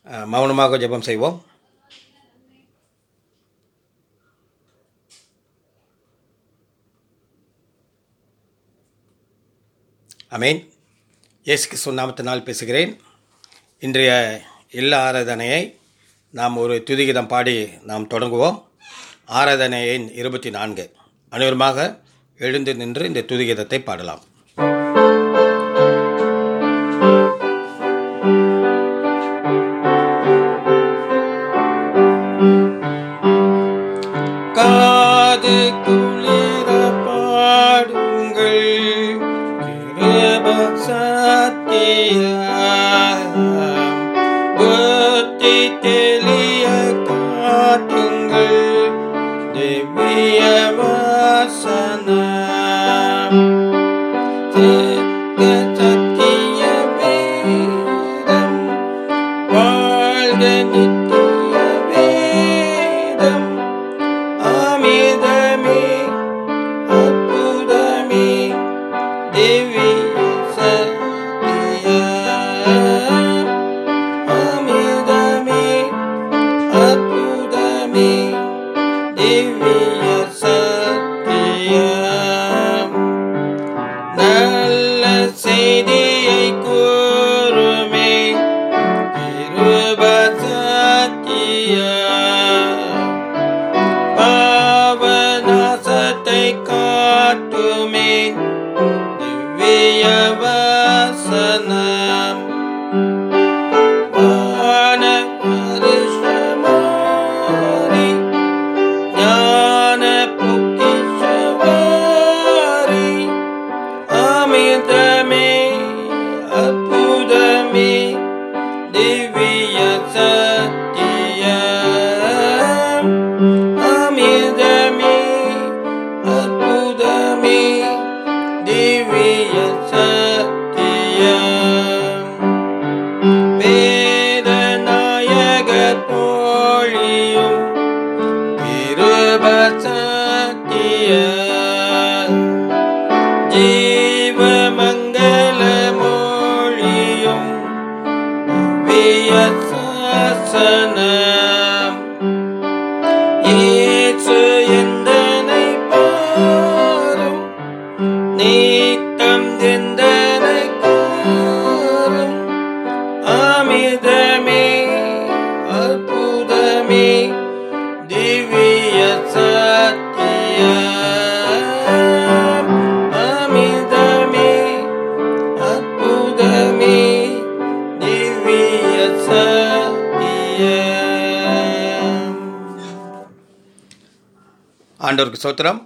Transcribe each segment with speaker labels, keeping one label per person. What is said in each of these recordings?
Speaker 1: அஹ், மௌனமாக ஜெபம் செய்வோம் அமேன் இயேசு கிறிஸ்துவ நாமத்தினால் பேசுகிறேன் இன்றைய இல்ல ஆராதனையை நாம் ஒரு துதிகிதம் பாடி நாம் தொடங்குவோம் ஆராதனையின் இருபத்தி நான்கு அனைவருமாக எழுந்து நின்று இந்த துதிகிதத்தை பாடலாம் காது குளிர பாடுங்கள் கிருப சத்தியம் புத்தி தெளிய காட்டுங்கள் திவ்ய வாசனம் சத்திய சத்திய வேதம் வாழ்க நித்திய வேதம் அமிர்தமே அற்புதமே திவ்ய சத்தியம் அமிர்தமே அற்புதமே திவ்ய சத்தியம் நல்ல செய்தியை கூறுமே கிருப சத்தியம் பாவநாசத்தை காட்டுமே திவ்ய வசனம் வான அரிஷ்டமாரி ஞான பொக்கிஷவாரி அமிர்தமே அற்புதமே திவ்ய சத்தியம் அமிர்தமே அற்புதமே திவ்ய சத்தியம் வேதநாயக தோழியும் கிருப சத்தியம் ஜீவமங்கள மொழியும் வியசாசனம் இயேசு எந்தனை பாரும் நீத்தம் எந்தனை காரும் அமிர்தமே அற்புதமே திவ்ய சத்தியம் அமிர்தமே அற்புதமே திவ்ய சத்தியம் ஆண்டவருக்கு சோத்திரம்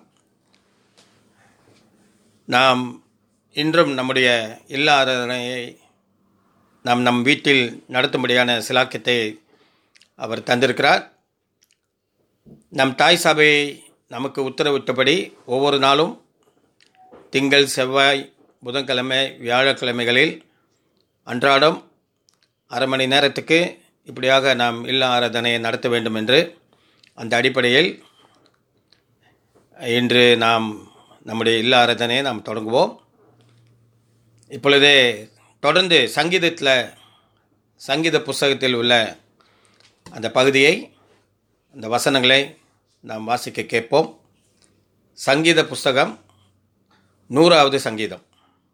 Speaker 1: நாம் இன்றும் நம்முடைய இல்ல ஆராதனையை நாம் நம் வீட்டில் நடத்தும்படியான சிலாக்கியத்தை அவர் தந்திருக்கிறார் நம் தாய் சபை நமக்கு உத்தரவிட்டபடி ஒவ்வொரு நாளும் திங்கள் செவ்வாய் புதன்கிழமை வியாழக்கிழமைகளில் அன்றாடம் அரை மணி நேரத்துக்கு இப்படியாக நாம் இல்ல ஆராதனையை நடத்த வேண்டும் என்று அந்த அடிப்படையில் இன்று நாம் நம்முடைய இல்ல ஆராதனையை நாம் தொடங்குவோம் இப்பொழுதே தொடர்ந்து சங்கீதத்தில் சங்கீத புஸ்தகத்தில் உள்ள அந்த பகுதியை அந்த வசனங்களை நாம் வாசிக்க கேட்போம் சங்கீத புஸ்தகம் நூறாவது சங்கீதம்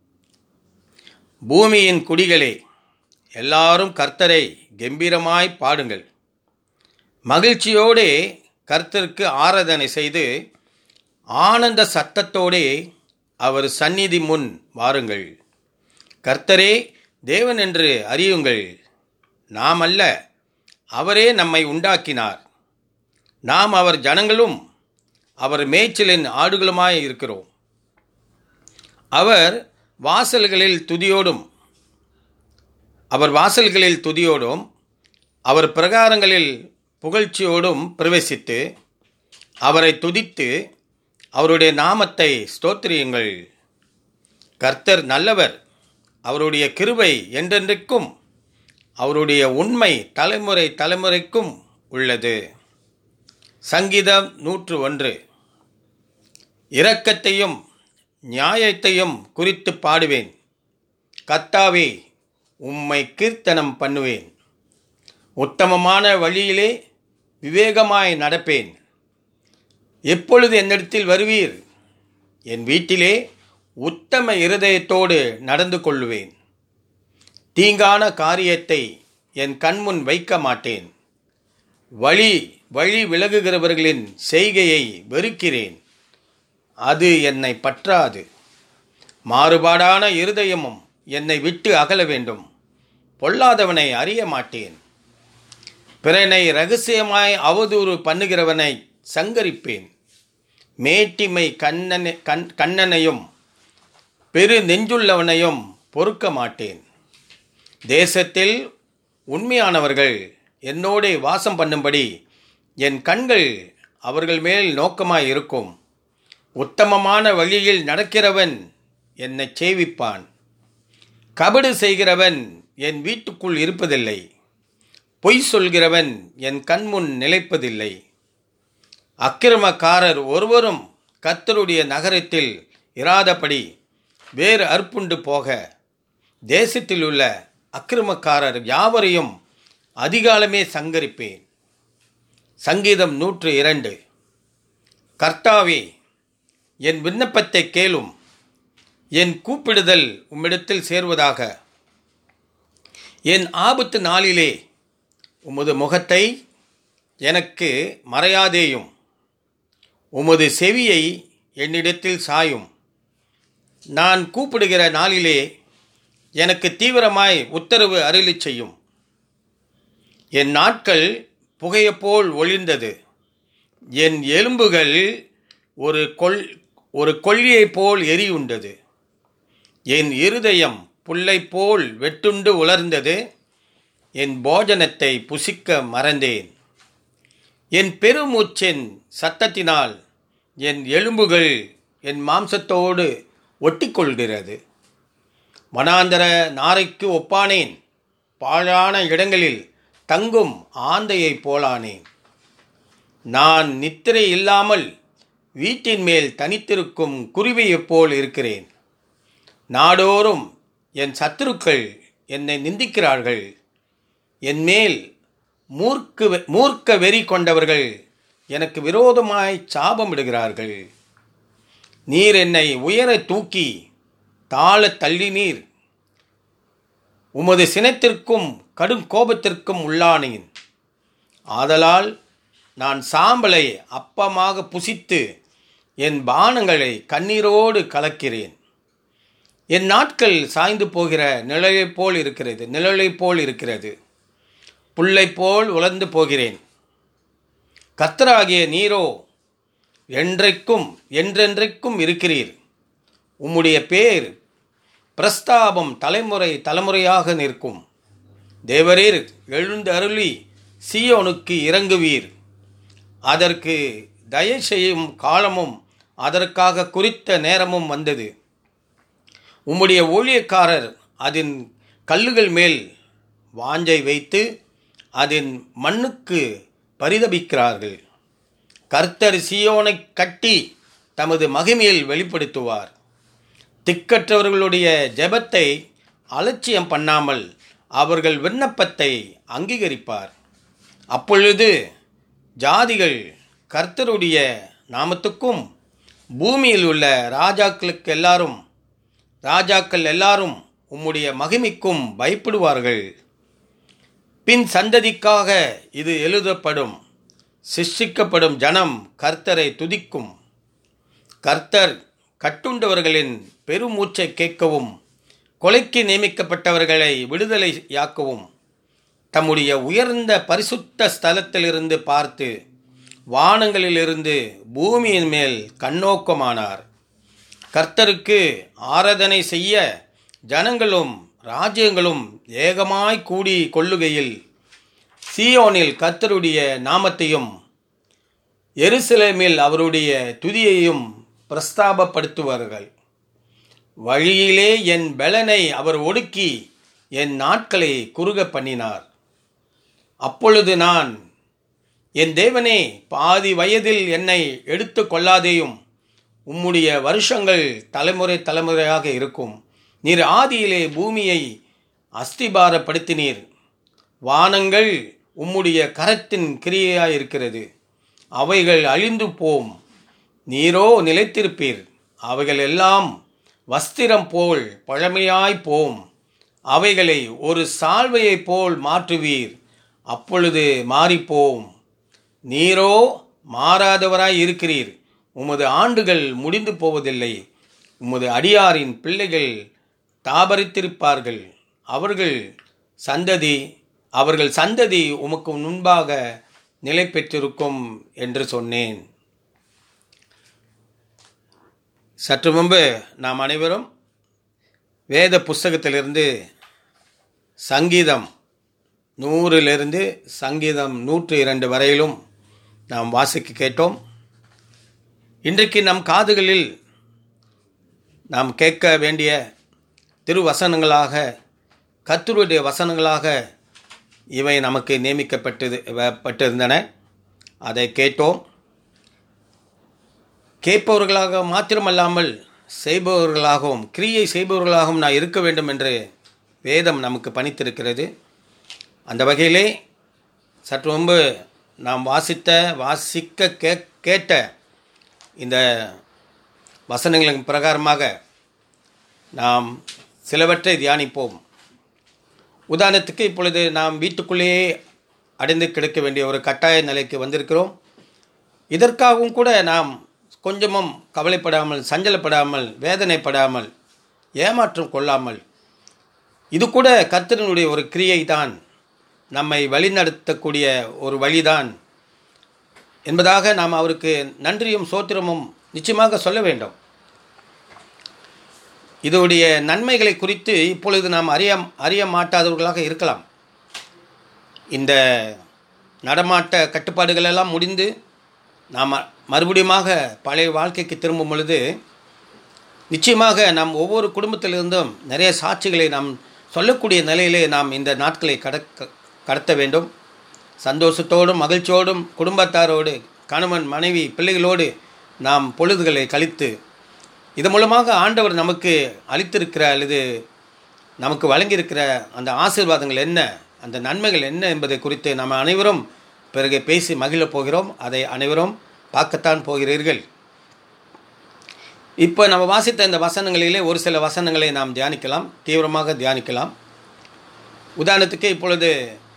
Speaker 1: பூமியின் குடிகளே எல்லாரும் கர்த்தரை கம்பீரமாய் பாடுங்கள் மகிழ்ச்சியோடே கர்த்தருக்கு ஆராதனை செய்து ஆனந்த சத்தத்தோடே அவர் சந்நிதி முன் வாருங்கள் கர்த்தரே தேவன் என்று அறியுங்கள் நாம் அல்ல அவரே நம்மை உண்டாக்கினார் நாம் அவர் ஜனங்களும் அவர் மேய்ச்சலின் ஆடுகளுமாய் இருக்கிறோம் அவர் வாசல்களில் துதியோடும் அவர் வாசல்களில் துதியோடும் அவர் பிரகாரங்களில் புகழ்ச்சியோடும் பிரவேசித்து அவரை துதித்து அவருடைய நாமத்தை ஸ்தோத்திரியுங்கள் கர்த்தர் நல்லவர் அவருடைய கிருபை என்றென்றைக்கும் அவருடைய உண்மை தலைமுறை தலைமுறைக்கும் உள்ளது சங்கீதம் நூற்று ஒன்று இரக்கத்தையும் நியாயத்தையும் குறித்து பாடுவேன் கத்தாவே உம்மை கீர்த்தனம் பண்ணுவேன் உத்தமமான வழியிலே விவேகமாய் நடப்பேன் எப்பொழுது என்னிடத்தில் வருவீர் என் வீட்டிலே உத்தம இருதயத்தோடு நடந்து கொள்ளுவேன் தீங்கான காரியத்தை என் கண்முன் வைக்க மாட்டேன் வழி வழி விலகுகிறவர்களின் செய்கையை வெறுக்கிறேன் அது என்னை பற்றாது மாறுபாடான இருதயமும் என்னை விட்டு அகல வேண்டும் பொல்லாதவனை அறிய மாட்டேன் பிறனை ரகசியமாய் அவதூறு பண்ணுகிறவனை சங்கரிப்பேன் மேட்டிமை கண்ணனை கண் கண்ணனையும் பெரு நெஞ்சுள்ளவனையும் பொறுக்க மாட்டேன் தேசத்தில் உண்மையானவர்கள் என்னோடே வாசம் பண்ணும்படி என் கண்கள் அவர்கள் மேல் நோக்கமாய் இருக்கும் உத்தமமான வழியில் நடக்கிறவன் என்னை சேவிப்பான் கபடு செய்கிறவன் என் வீட்டுக்குள் இருப்பதில்லை பொய் சொல்கிறவன் என் கண்முன் நிலைப்பதில்லை அக்கிரமக்காரர் ஒருவரும் கர்த்தருடைய நகரத்தில் இராதபடி வேறு அற்புண்டு போக தேசத்தில் உள்ள அக்கிரமக்காரர் யாவரையும் அதிகாலமே சங்கரிப்பேன் சங்கீதம் நூற்று இரண்டு கர்த்தாவே என் விண்ணப்பத்தை கேளும் என் கூப்பிடுதல் உம்மிடத்தில் சேர்வதாக என் ஆபத்து நாளிலே உமது முகத்தை எனக்கு மறையாதேயும் உமது செவியை என்னிடத்தில் சாயும் நான் கூப்பிடுகிற நாளிலே எனக்கு தீவிரமாய் உத்தரவு அருளிச் செய்யும் என் நாட்கள் புகையப்போல் ஒளிர்ந்தது என் எலும்புகள் ஒரு கொள் ஒரு கொள்ளியைப் போல் எரியுண்டது என் இருதயம் புல்லைப் போல் வெட்டுண்டு உலர்ந்தது என் போஜனத்தை புசிக்க மறந்தேன் என் பெருமூச்சின் சத்தத்தினால் என் எலும்புகள் என் மாம்சத்தோடு ஒட்டிக்கொள்கிறது வனாந்தர நாரைக்கு ஒப்பானேன் பாழான இடங்களில் தங்கும் ஆந்தையைப் போலானேன் நான் நித்திரை இல்லாமல் வீட்டின் மேல் தனித்திருக்கும் குருவியைப் போல் இருக்கிறேன் நாடோறும் என் சத்துருக்கள் என்னை நிந்திக்கிறார்கள் என் மேல் மூர்க்கு மூர்க்க வெறி கொண்டவர்கள் எனக்கு விரோதமாய் சாபமிடுகிறார்கள் நீர் என்னை உயர தூக்கி தாழ தள்ளினீர் உமது சினத்திற்கும் கடும் கோபத்திற்கும் உள்ளானேன் ஆதலால் நான் சாம்பலை அப்பமாக புசித்து என் பானங்களை கண்ணீரோடு கலக்கிறேன் என் நாட்கள் சாய்ந்து போகிற நிழலைப் போல் இருக்கிறது நிழலைப் போல் இருக்கிறது புல்லைப் போல் உலர்ந்து போகிறேன் கத்தராகிய நீரோ என்றைக்கும் என்றென்றைக்கும் இருக்கிறீர் உம்முடைய பேர் பிரஸ்தாபம் தலைமுறை தலைமுறையாக நிற்கும் தேவரீர் எழுந்து அருளி சியோனுக்கு இறங்குவீர் அதற்கு தயை செய்யும் காலமும் அதற்காக குறித்த நேரமும் வந்தது உம்முடைய ஊழியக்காரர் அதன் கல்லுகள் மேல் வாஞ்சை வைத்து அதன் மண்ணுக்கு பரிதபிக்கிறார்கள் கர்த்தர் சியோனை கட்டி தமது மகிமையில் வெளிப்படுத்துவார் திக்கற்றவர்களுடைய ஜெபத்தை அலட்சியம் பண்ணாமல் அவர்கள் விண்ணப்பத்தை அங்கீகரிப்பார் அப்பொழுது ஜாதிகள் கர்த்தருடைய நாமத்துக்கும் பூமியில் உள்ள ராஜாக்களுக்கு எல்லாரும் ராஜாக்கள் எல்லாரும் உம்முடைய மகிமைக்கும் பயப்படுவார்கள் பின் சந்ததிக்காக இது எழுதப்படும் சிஷ்டிக்கப்படும் ஜனம் கர்த்தரை துதிக்கும் கர்த்தர் கட்டுண்டவர்களின் பெருமூச்சை கேட்கவும் கொலைக்கு நியமிக்கப்பட்டவர்களை விடுதலையாக்கவும் தம்முடைய உயர்ந்த பரிசுத்த ஸ்தலத்திலிருந்து பார்த்து வானங்களிலிருந்து பூமியின் மேல் கண்ணோக்கமானார் கர்த்தருக்கு ஆராதனை செய்ய ஜனங்களும் ராஜ்யங்களும் ஏகமாய் கூடி கொள்ளுகையில் சீயோனில் கர்த்தருடைய நாமத்தையும் எருசலேமில் அவருடைய துதியையும் பிரஸ்தாபப்படுத்துவார்கள் வழியிலே என் பெலனை அவர் ஒடுக்கி என் நாட்களை குறுக பண்ணினார் அப்பொழுது நான் என் தேவனே பாதி வயதில் என்னை எடுத்து கொள்ளாதேயும் உம்முடைய வருஷங்கள் தலைமுறை தலைமுறையாக இருக்கும் நீர் ஆதியிலே பூமியை அஸ்திபாரப்படுத்தினீர் வானங்கள் உம்முடைய கரத்தின் கிரியையாய் இருக்கிறது அவைகள் அழிந்து போம் நீரோ நிலைத்திருப்பீர் அவைகள் எல்லாம் வஸ்திரம் போல் பழமையாய் போம் அவைகளை ஒரு சால்வையைப் போல் மாற்றுவீர் அப்பொழுது மாறிப்போம் நீரோ மாறாதவராய் இருக்கிறீர் உமது ஆண்டுகள் முடிந்து போவதில்லை உமது அடியாரின் பிள்ளைகள் தாபரித்திருப்பார்கள் அவர்கள் சந்ததி அவர்கள் சந்ததி உமக்கு முன்பாக நிலை பெற்றிருக்கும் என்று சொன்னேன் சற்று முன்பு நாம் அனைவரும் வேத புஸ்தகத்திலிருந்து சங்கீதம் நூறிலிருந்து சங்கீதம் நூற்று இரண்டு வரையிலும் நாம் வாசிக்க கேட்டோம் இன்றைக்கு நம் காதுகளில் நாம் கேட்க வேண்டிய திருவசனங்களாக கர்த்தருடைய வசனங்களாக இவை நமக்கு நியமிக்கப்பட்டது வ- பட்டிருந்தன அதை கேட்டோம் கேட்பவர்களாக மாத்திரமல்லாமல் செய்பவர்களாகவும் கிரியை செய்பவர்களாகவும் நான் இருக்க வேண்டும் என்று வேதம் நமக்கு பணித்திருக்கிறது அந்த வகையிலே சற்று முன்பு நாம் வாசித்த வாசிக்க கே கேட்ட இந்த வசனங்களின் பிரகாரமாக நாம் சிலவற்றை தியானிப்போம் உதாரணத்துக்கு இப்பொழுது நாம் வீட்டுக்குள்ளேயே அடைந்து கிடக்க வேண்டிய ஒரு கட்டாய நிலைக்கு வந்திருக்கிறோம் இதற்காகவும் கூட நாம் கொஞ்சமும் கவலைப்படாமல் சஞ்சலப்படாமல் வேதனைப்படாமல் ஏமாற்றம் கொள்ளாமல் இது கூட கர்த்தரனுடைய ஒரு கிரியை தான் நம்மை வழிநடத்தக்கூடிய ஒரு வழிதான் என்பதாக நாம் அவருக்கு நன்றியும் சோத்திரமும் நிச்சயமாக சொல்ல வேண்டும் இதோடைய நன்மைகளை குறித்து இப்பொழுது நாம் அறிய அறிய மாட்டாதவர்களாக இருக்கலாம் இந்த நடமாட்ட கட்டுப்பாடுகள் எல்லாம் முடிந்து நாம் மறுபடியுமாக பழைய வாழ்க்கைக்கு திரும்பும் பொழுது நிச்சயமாக நாம் ஒவ்வொரு குடும்பத்திலிருந்தும் நிறைய சாட்சிகளை நாம் சொல்லக்கூடிய நிலையிலே நாம் இந்த நாட்களை கடக்க கடத்த வேண்டும் சந்தோஷத்தோடும் மகிழ்ச்சியோடும் குடும்பத்தாரோடு கணவன் மனைவி பிள்ளைகளோடு நாம் பொழுதுகளை கழித்து இது மூலமாக ஆண்டவர் நமக்கு அளித்திருக்கிற அல்லது நமக்கு வழங்கியிருக்கிற அந்த ஆசீர்வாதங்கள் என்ன அந்த நன்மைகள் என்ன என்பதை குறித்து நாம் அனைவரும் பிறகு பேசி மகிழப் போகிறோம் அதை அனைவரும் பார்க்கத்தான் போகிறீர்கள் இப்போ நம்ம வாசித்த இந்த வசனங்களிலே ஒரு சில வசனங்களை நாம் தியானிக்கலாம் தீவிரமாக தியானிக்கலாம் உதாரணத்துக்கு இப்பொழுது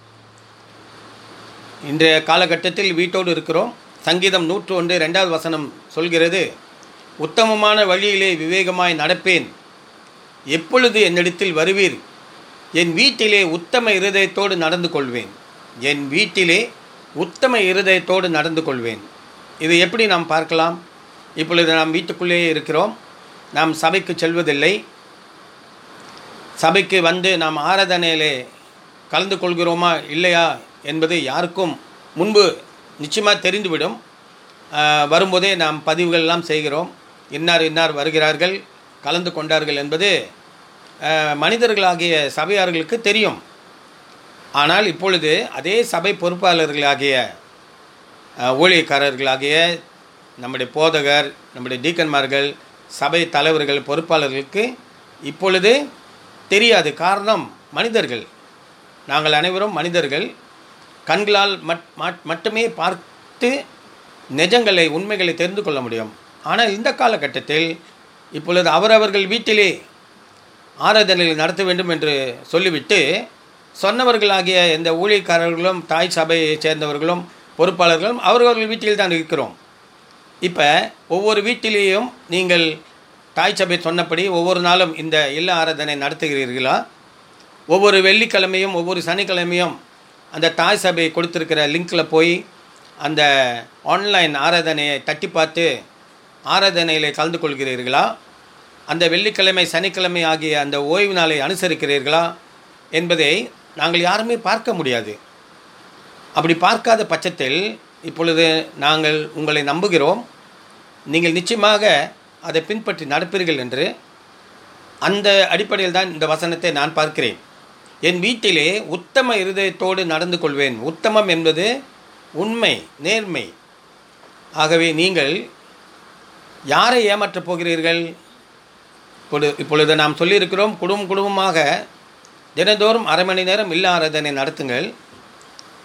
Speaker 1: இன்றைய காலகட்டத்தில் வீட்டோடு இருக்கிறோம் சங்கீதம் நூற்று ஒன்று ரெண்டாவது வசனம் சொல்கிறது உத்தமமான வழியிலே விவேகமாய் நடப்பேன் எப்பொழுது என்னிடத்தில் வருவீர் என் வீட்டிலே உத்தம இருதயத்தோடு நடந்து கொள்வேன் என் வீட்டிலே உத்தம இருதயத்தோடு நடந்து கொள்வேன் இது எப்படி நாம் பார்க்கலாம் இப்பொழுது நாம் வீட்டுக்குள்ளேயே இருக்கிறோம் நாம் சபைக்கு செல்வதில்லை சபைக்கு வந்து நாம் ஆராதனையிலே கலந்து கொள்கிறோமா இல்லையா என்பது யாருக்கும் முன்பு நிச்சயமாக தெரிந்துவிடும் ஆஹ், வரும்போதே நாம் பதிவுகள் எல்லாம் செய்கிறோம் இன்னார் இன்னார் வருகிறார்கள் கலந்து கொண்டார்கள் என்பது ஆஹ், மனிதர்களாகிய சபையார்களுக்கு தெரியும் ஆனால் இப்பொழுது அதே சபை பொறுப்பாளர்களாகிய அஹ், ஊழியக்காரர்களாகிய நம்முடைய போதகர் நம்முடைய டீக்கன்மார்கள் சபை தலைவர்கள் பொறுப்பாளர்களுக்கு இப்பொழுது தெரியாது காரணம் மனிதர்கள் நாங்கள் அனைவரும் மனிதர்கள் கண்களால் மட் மட்- மட்டுமே பார்த்து நிஜங்களை உண்மைகளை தெரிந்து கொள்ள முடியும் ஆனால் இந்த காலகட்டத்தில் இப்பொழுது அவரவர்கள் வீட்டிலே ஆராதனைகளை நடத்த வேண்டும் என்று சொல்லிவிட்டு சொன்னவர்களாகிய இந்த ஊழியக்காரர்களும் தாய் சபையைச் சேர்ந்தவர்களும் பொறுப்பாளர்களும் அவரவர்கள் வீட்டில் தான் இருக்கிறோம் இப்போ ஒவ்வொரு வீட்டிலேயும் நீங்கள் தாய் சபை சொன்னபடி ஒவ்வொரு நாளும் இந்த இல்ல ஆராதனை நடத்துகிறீர்களா ஒவ்வொரு வெள்ளிக்கிழமையும் ஒவ்வொரு சனிக்கிழமையும் அந்த தாய் சபை கொடுத்துருக்கிற லிங்க்கில் போய் அந்த ஆன்லைன் ஆராதனையை தட்டி பார்த்து ஆராதனையில் கலந்து கொள்கிறீர்களா அந்த வெள்ளிக்கிழமை சனிக்கிழமை ஆகிய அந்த ஓய்வு நாளை அனுசரிக்கிறீர்களா என்பதை நாங்கள் யாருமே பார்க்க முடியாது அப்படி பார்க்காத பட்சத்தில் இப்பொழுது நாங்கள் உங்களை நம்புகிறோம் நீங்கள் நிச்சயமாக அதை பின்பற்றி நடப்பீர்கள் என்று அந்த அடிப்படையில் தான் இந்த வசனத்தை நான் பார்க்கிறேன் என் வீட்டிலே உத்தம இருதயத்தோடு நடந்து கொள்வேன் உத்தமம் என்பது உண்மை நேர்மை ஆகவே நீங்கள் யாரை ஏமாற்றப் போகிறீர்கள் இப்பொழுது இப்பொழுது நாம் சொல்லியிருக்கிறோம் குடும்பம் குடும்பமாக தினந்தோறும் அரை மணி நேரம் இல்ல ஆராதனை நடத்துங்கள்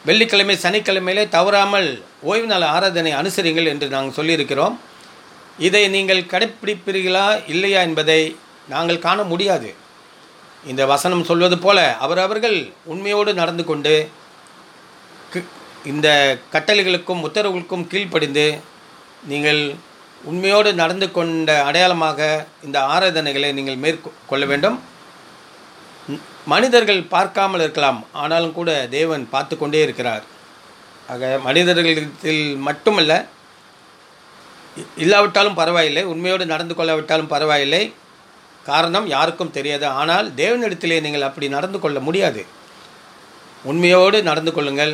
Speaker 1: வெள்ளிக்கிழமை சனிக்கிழமையிலே தவறாமல் ஓய்வு நாள் ஆராதனை அனுசரிங்கள் என்று நாங்கள் சொல்லியிருக்கிறோம் இதை நீங்கள் கடைப்பிடிப்பீர்களா இல்லையா என்பதை நாங்கள் காண முடியாது இந்த வசனம் சொல்வது போல அவரவர்கள் உண்மையோடு நடந்து கொண்டு கி- இந்த கட்டளைகளுக்கும் உத்தரவுகளுக்கும் கீழ்ப்படிந்து நீங்கள் உண்மையோடு நடந்து கொண்ட அடையாளமாக இந்த ஆராதனைகளை நீங்கள் மேற்கொள்ள வேண்டும் ம், மனிதர்கள் பார்க்காமல் இருக்கலாம் ஆனாலும் கூட தேவன் பார்த்து கொண்டே இருக்கிறார் ஆக மனிதர்களிடத்தில் மட்டுமல்ல இ- இல்லாவிட்டாலும் பரவாயில்லை உண்மையோடு நடந்து கொள்ளாவிட்டாலும் பரவாயில்லை காரணம் யாருக்கும் தெரியாது ஆனால் தேவனிடத்திலே நீங்கள் அப்படி நடந்து கொள்ள முடியாது உண்மையோடு நடந்து கொள்ளுங்கள்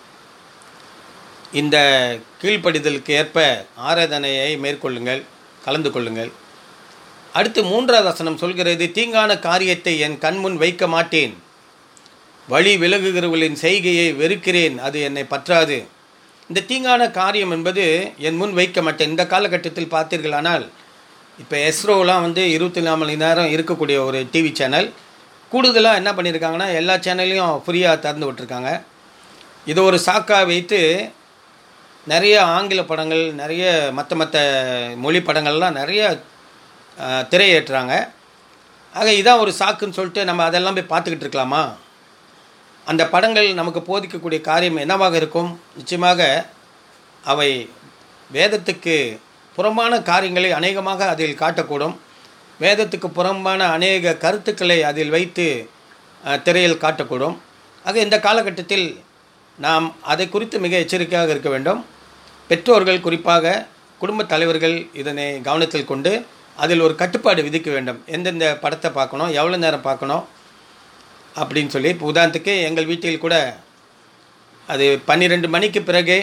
Speaker 1: இந்த கீழ்ப்படிதலுக்கு ஏற்ப ஆராதனையை மேற்கொள்ளுங்கள் கலந்து கொள்ளுங்கள் அடுத்து மூன்றாவது வசனம் சொல்கிறது தீங்கான காரியத்தை என் கண்முன் வைக்க மாட்டேன் வழி விலகுகிறவர்களின் செய்கையை வெறுக்கிறேன் அது என்னை பற்றாது இந்த தீங்கான காரியம் என்பது என் முன் வைக்க மாட்டேன் இந்த காலகட்டத்தில் பார்த்தீர்களானால் இப்போ எஸ்ரோலாம் வந்து இருபத்தி நாலு மணி நேரம் இருக்கக்கூடிய ஒரு டிவி சேனல் கூடுதலாக என்ன பண்ணியிருக்காங்கன்னா எல்லா சேனல்லையும் ஃப்ரீயாக திறந்து விட்டுருக்காங்க இதை ஒரு சாக்காக வைத்து நிறைய ஆங்கில படங்கள் நிறைய மற்ற மற்ற மொழி படங்கள்லாம் நிறைய அஹ், திரையேற்றுறாங்க ஆக இதான் ஒரு சாக்குன்னு சொல்லிட்டு நம்ம அதெல்லாம் போய் பார்த்துக்கிட்டு இருக்கலாமா அந்த படங்கள் நமக்கு போதிக்கக்கூடிய காரியம் என்னவாக இருக்கும் நிச்சயமாக அவை வேதத்துக்கு புறம்பான காரியங்களை அநேகமாக அதில் காட்டக்கூடும் வேதத்துக்கு புறம்பான அநேக கருத்துக்களை அதில் வைத்து அஹ், திரையில் காட்டக்கூடும் ஆக இந்த காலகட்டத்தில் நாம் அதை குறித்து மிக எச்சரிக்கையாக இருக்க வேண்டும் பெற்றோர்கள் குறிப்பாக குடும்பத் தலைவர்கள் இதனை கவனத்தில் கொண்டு அதில் ஒரு கட்டுப்பாடு விதிக்க வேண்டும் எந்தெந்த படத்தை பார்க்கணும் எவ்வளோ நேரம் பார்க்கணும் அப்படின்னு சொல்லி இப்போ உதாரணத்துக்கு எங்கள் வீட்டில் கூட அது பன்னிரெண்டு மணிக்கு பிறகு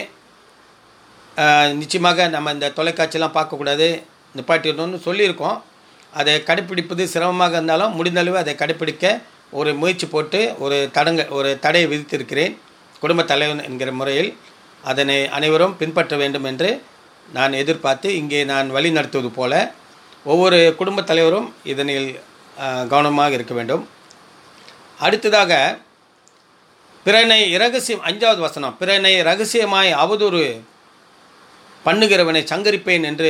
Speaker 1: ஆஹ், நிச்சயமாக நம்ம இந்த தொலைக்காட்சியெல்லாம் பார்க்கக்கூடாது நிப்பாட்டிடணும்னு சொல்லியிருக்கோம் அதை கடைப்பிடிப்பது சிரமமாக இருந்தாலும் முடிந்தளவு அதை கடைப்பிடிக்க ஒரு முயற்சி போட்டு ஒரு தடங்க ஒரு தடையை விதித்திருக்கிறேன் குடும்பத் தலைவன் என்கிற முறையில் அதனை அனைவரும் பின்பற்ற வேண்டும் என்று நான் எதிர்பார்த்து இங்கே நான் வழி நடத்துவது போல ஒவ்வொரு குடும்பத் தலைவரும் இதனில் ஆஹ், கவனமாக இருக்க வேண்டும் அடுத்ததாக பிறனை இரகசியம் அஞ்சாவது வசனம் பிறனை ரகசியமாய் அவதூறு பண்ணுகிறவனை சங்கரிப்பேன் என்று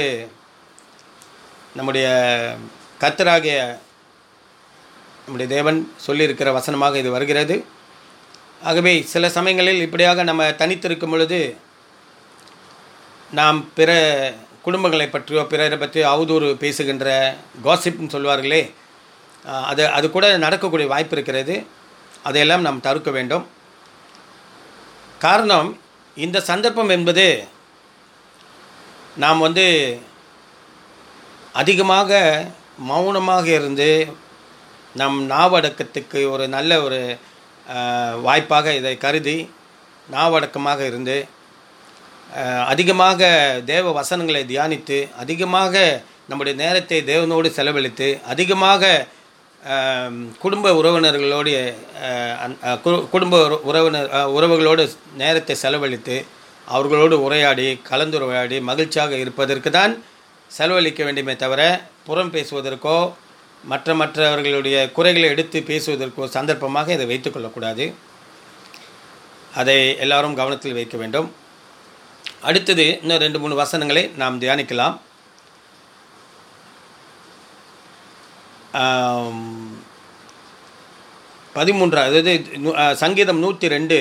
Speaker 1: நம்முடைய கர்த்தராகிய நம்முடைய தேவன் சொல்லியிருக்கிற வசனமாக இது வருகிறது ஆகவே சில சமயங்களில் இப்படியாக நம்ம தனித்திருக்கும் பொழுது நாம் பிற குடும்பங்களை பற்றியோ பிறரை பற்றியோ அவதூறு பேசுகின்ற காசிப்னு சொல்வார்களே ஆஹ், அது அது கூட நடக்கக்கூடிய வாய்ப்பு இருக்கிறது அதையெல்லாம் நாம் தவிர்க்க வேண்டும் காரணம் இந்த சந்தர்ப்பம் என்பது நாம் வந்து அதிகமாக மௌனமாக இருந்து நம் நாவடக்கத்துக்கு ஒரு நல்ல ஒரு ஆஹ், வாய்ப்பாக இதை கருதி நாவடக்கமாக இருந்து ஆஹ், அதிகமாக தேவ வசனங்களை தியானித்து அதிகமாக நம்முடைய நேரத்தை தேவனோடு செலவழித்து அதிகமாக ஆம், குடும்ப உறவினர்களோடு ஆஹ், அந்த- ஆஹ், கு- குடும்ப உற- உறவினர் ஆஹ், உறவுகளோடு நேரத்தை செலவழித்து அவர்களோடு உரையாடி கலந்துரையாடி மகிழ்ச்சியாக இருப்பதற்கு தான் செலவழிக்க வேண்டுமே தவிர புறம் பேசுவதற்கோ மற்ற மற்றவர்களுடைய குறைகளை எடுத்து பேசுவதற்கோ சந்தர்ப்பமாக இதை வைத்துக்கொள்ளக்கூடாது அதை எல்லாரும் கவனத்தில் வைக்க வேண்டும் அடுத்தது இன்னும் ரெண்டு மூணு வசனங்களை நாம் தியானிக்கலாம் ஆம், பதிமூன்றா அதாவது நூ- ஆ, சங்கீதம் நூற்றி ரெண்டு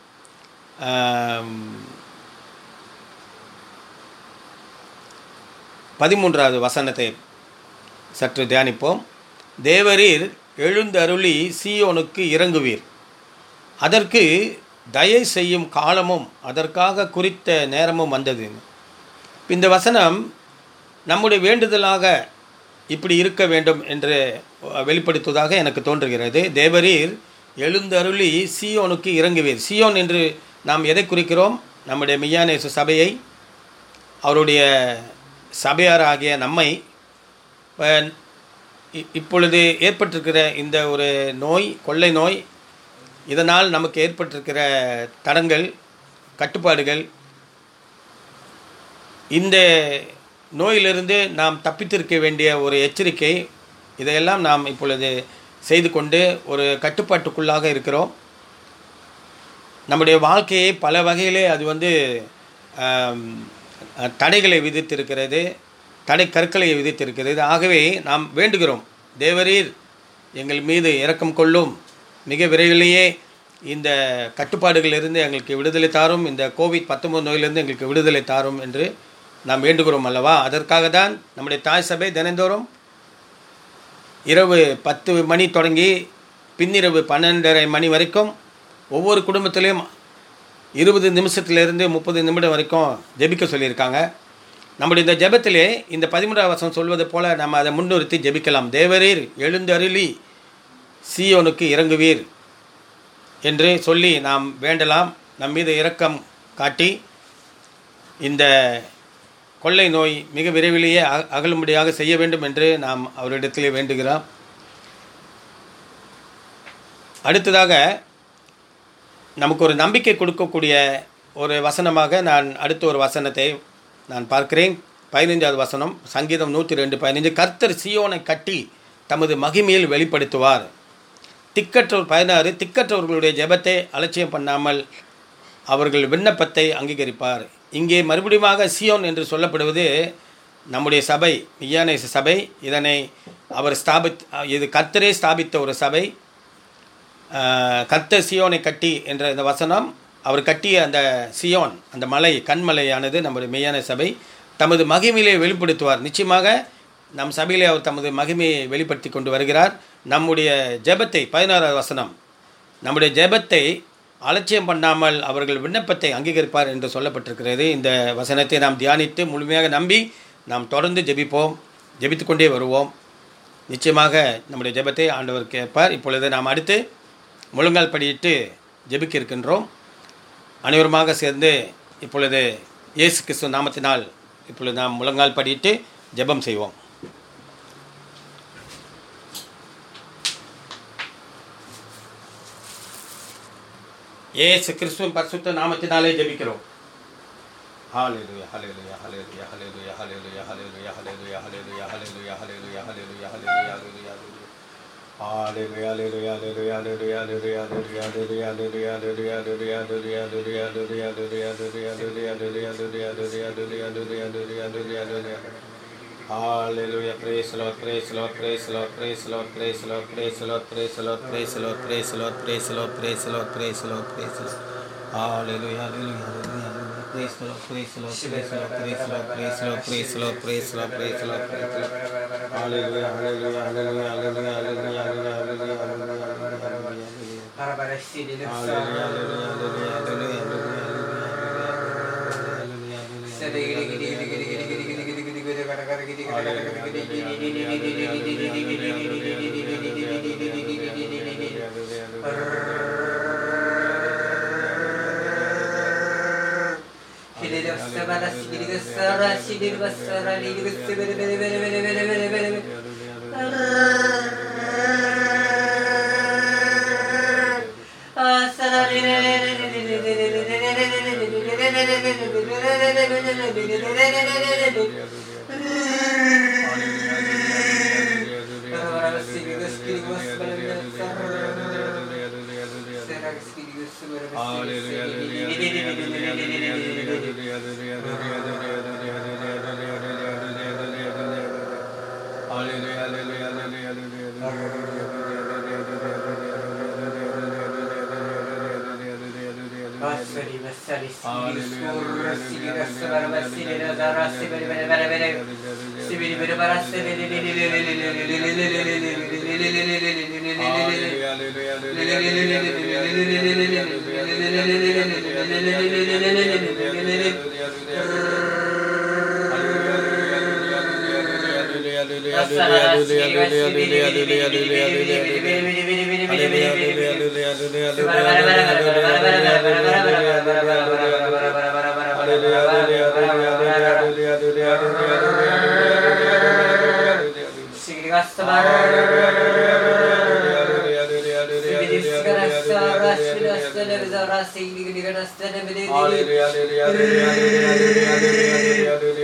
Speaker 1: பதிமூன்றாவது வசனத்தை சற்று தியானிப்போம் தேவரீர் எழுந்தருளி சீயோனுக்கு இறங்குவீர் அதற்கு தயை செய்யும் காலமும் அதற்காக குறித்த நேரமும் வந்தது இந்த வசனம் நம்முடைய வேண்டுதலாக இப்படி இருக்க வேண்டும் என்று வெளிப்படுத்துவதாக எனக்கு தோன்றுகிறது தேவரீர் எழுந்தருளி சீயோனுக்கு இறங்குவீர் சீயோன் என்று நாம் எதை குறிக்கிறோம் நம்முடைய மெய்யானேசு சபையை அவருடைய சபையாராகிய நம்மை அஹ், இ- இப்பொழுது ஏற்பட்டிருக்கிற இந்த ஒரு நோய் கொள்ளை நோய் இதனால் நமக்கு ஏற்பட்டிருக்கிற தடங்கள் கட்டுப்பாடுகள் இந்த நோயிலிருந்து நாம் தப்பித்திருக்க வேண்டிய ஒரு எச்சரிக்கை இதையெல்லாம் நாம் இப்பொழுது செய்து கொண்டு ஒரு கட்டுப்பாட்டுக்குள்ளாக இருக்கிறோம் நம்முடைய வாழ்க்கையை பல வகையிலே அது வந்து ஆம், தடைகளை விதித்திருக்கிறது தடை கற்களை விதித்திருக்கிறது ஆகவே நாம் வேண்டுகிறோம் தேவரீர் எங்கள் மீது இரக்கம் கொள்ளும் மிக விரைவிலேயே இந்த கட்டுப்பாடுகளிலிருந்து எங்களுக்கு விடுதலை தாரும் இந்த கோவிட் பத்தொன்பது நோயிலிருந்து எங்களுக்கு விடுதலை தாரும் என்று நாம் வேண்டுகிறோம் அல்லவா அதற்காக தான் நம்முடைய தாய் சபை தினந்தோறும் இரவு பத்து மணி தொடங்கி பின்னிரவு பன்னெண்டரை மணி வரைக்கும் ஒவ்வொரு குடும்பத்திலையும் இருபது நிமிஷத்திலிருந்து முப்பது நிமிடம் வரைக்கும் ஜெபிக்க சொல்லியிருக்காங்க நம்முடைய இந்த ஜெபத்திலே இந்த பதிமூன்றாம் வசனம் சொல்வது போல நம்ம அதை முன்னிறுத்தி ஜெபிக்கலாம் தேவரீர் எழுந்தருளி சீயோனுக்கு இறங்குவீர் என்று சொல்லி நாம் வேண்டலாம் நம் மீது இரக்கம் காட்டி இந்த கொள்ளை நோய் மிக விரைவிலேயே அக- அகலும்படியாக செய்ய வேண்டும் என்று நாம் அவரிடத்திலே வேண்டுகிறோம் அடுத்ததாக நமக்கு ஒரு நம்பிக்கை கொடுக்கக்கூடிய ஒரு வசனமாக நான் அடுத்த ஒரு வசனத்தை நான் பார்க்கிறேன் பதினைஞ்சாவது வசனம் சங்கீதம் நூற்றி ரெண்டு பதினைஞ்சு கர்த்தர் சியோனை கட்டி தமது மகிமையில் வெளிப்படுத்துவார் திக்கற்றோர் பதினாறு திக்கற்றவர்களுடைய ஜெபத்தை அலட்சியம் பண்ணாமல் அவர்கள் விண்ணப்பத்தை அங்கீகரிப்பார் இங்கே மறுபடியுமாக சியோன் என்று சொல்லப்படுவது நம்முடைய சபை மெய்யான சபை இதனை அவர் ஸ்தாபித் இது கர்த்தரே ஸ்தாபித்த ஒரு சபை ஆஹ், கர்த்தர் சியோனை கட்டி என்ற இந்த வசனம் அவர் கட்டிய அந்த சியோன் அந்த மலை கண்மலையானது நம்முடைய மெய்யான சபை தமது மகிமையிலே வெளிப்படுத்துவார் நிச்சயமாக நம் சபையிலே அவர் தமது மகிமையை வெளிப்படுத்தி கொண்டு வருகிறார் நம்முடைய ஜெபத்தை பதினாறாவது வசனம் நம்முடைய ஜெபத்தை அலட்சியம் பண்ணாமல் அவர்கள் விண்ணப்பத்தை அங்கீகரிப்பார் என்று சொல்லப்பட்டிருக்கிறது இந்த வசனத்தை நாம் தியானித்து முழுமையாக நம்பி நாம் தொடர்ந்து ஜெபிப்போம் ஜெபித்து கொண்டே வருவோம் நிச்சயமாக நம்முடைய ஜெபத்தை ஆண்டவர் கேட்பார் இப்பொழுது நாம் அடுத்து முழங்கால் படியிட்டு ஜெபிக்க இருக்கின்றோம் அனைவருமாக சேர்ந்து இப்பொழுது இயேசு கிறிஸ்து நாமத்தினால் இப்பொழுது நாம் முழங்கால் படியிட்டு ஜெபம் செய்வோம் இயேசு கிறிஸ்துவின் பரிசுத்த நாமத்தினாலே ஜெபிக்கிறோம் ஹalleluya hallelujah hallelujah hallelujah hallelujah hallelujah hallelujah hallelujah hallelujah hallelujah hallelujah hallelujah hallelujah hallelujah Hallelujah. Praise the Lord. Praise the Lord. Praise the Lord. Praise the Lord. Praise the Lord. Praise the Lord. Praise the Lord. Praise the Lord. Praise the Lord. Praise the Lord. Praise the Lord. Praise the Lord. Praise the Lord. Hallelujah. Hallelujah. Hallelujah. Praise the Lord. Praise the Lord. Praise the Lord. Praise the Lord. Praise the Lord. Praise the Lord. Praise the Lord. Praise the Lord. Praise the Lord. Hallelujah. Hallelujah. Hallelujah. Hallelujah. Hallelujah. Hallelujah. Hallelujah. Hallelujah. Hallelujah. Hallelujah.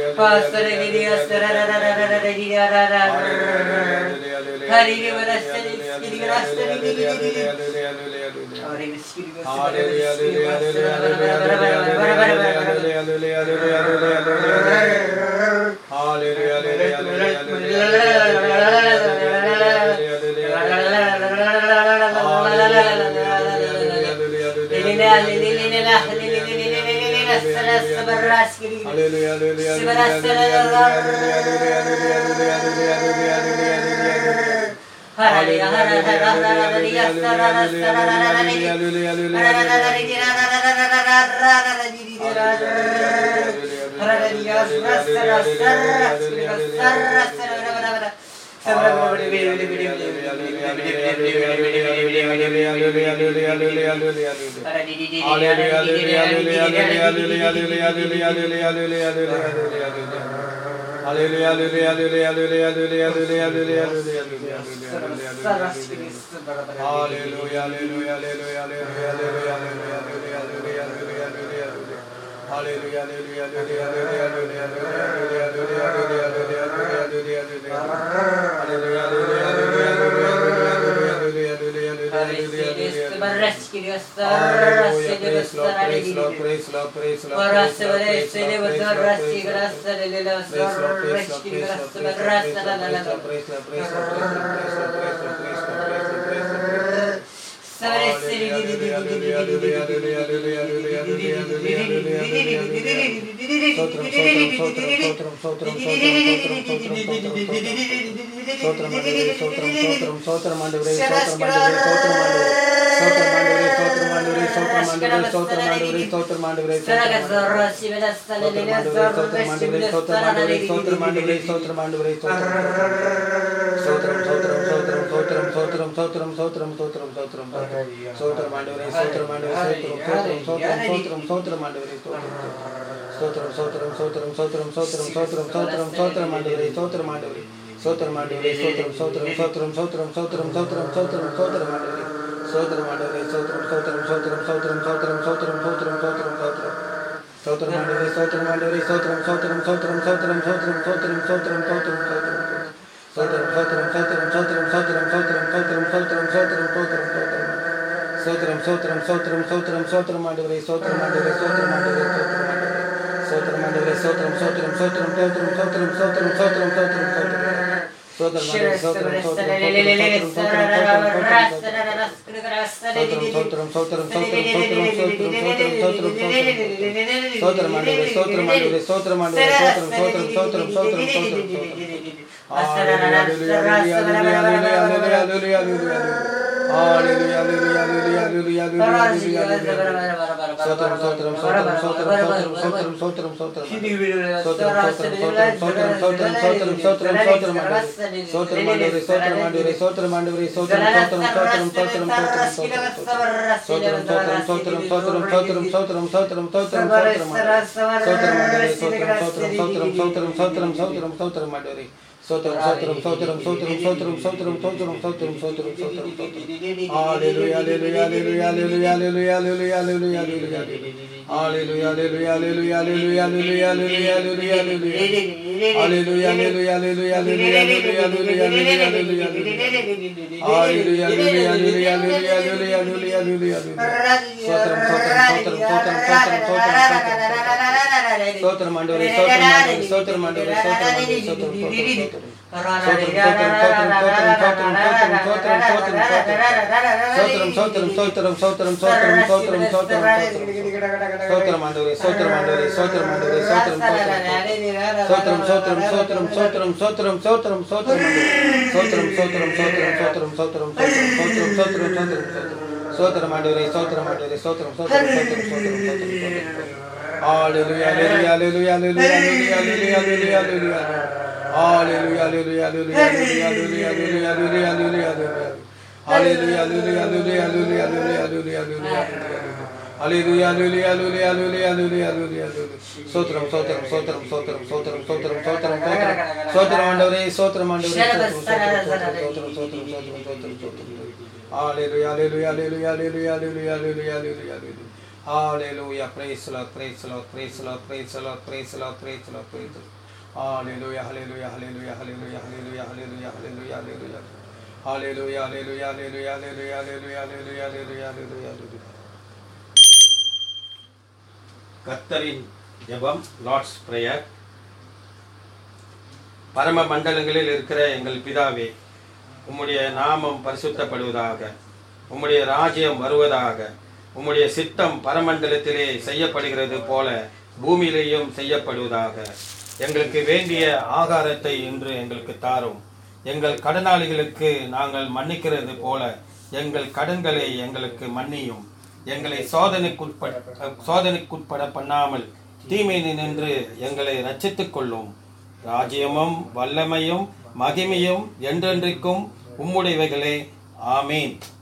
Speaker 2: Hallelujah.
Speaker 1: சோத்திரம் சோத்திரம் சோத்திரம் சோத்திரம் சோத்திரம் சோத்திரம் சோத்திரம் சோத்திரம் சோத்திரம் ஆண்டவரே சோத்திரம் ஆண்டவரே சோத்திரம் சோத்திரம் சோத்திரம் சோத்திரம் சோத்திரம் Hallelujah, hallelujah, hallelujah, hallelujah, hallelujah, hallelujah, hallelujah, hallelujah. Hallelujah, praise the Lord, praise the Lord, praise the Lord, praise the Lord, praise the Lord, praise the Lord, praise the Lord. Hallelujah, hallelujah, hallelujah, hallelujah, hallelujah, hallelujah, hallelujah, hallelujah. ஹalleluya ஹalleluya ஹalleluya ஹalleluya ஹalleluya ஹalleluya ஹalleluya ஹalleluya ஹalleluya கர்த்தரின் ஜெபம் Lord's prayer பரம மண்டலங்களில் இருக்கிற எங்கள் பிதாவே உம்முடைய நாமம் பரிசுத்தப்படுவதாக உம்முடைய ராஜ்யம் வருவதாக உம்முடைய சித்தம் பரமண்டலத்திலே செய்யப்படுகிறது போல பூமியிலேயும் செய்யப்படுவதாக எங்களுக்கு வேண்டிய ஆகாரத்தை இன்று எங்களுக்கு தாரும் எங்கள் கடனாளிகளுக்கு நாங்கள் மன்னிக்கிறது போல எங்கள் கடன்களை எங்களுக்கு மன்னியும் எங்களை சோதனைக்குட்பட சோதனைக்குட்பட பண்ணாமல் தீமையை நின்று எங்களை ரட்சித்துக் கொள்ளும் ராஜ்யமும் வல்லமையும் மகிமையும் என்றென்றைக்கும் உம்முடையவைகளே ஆமீன்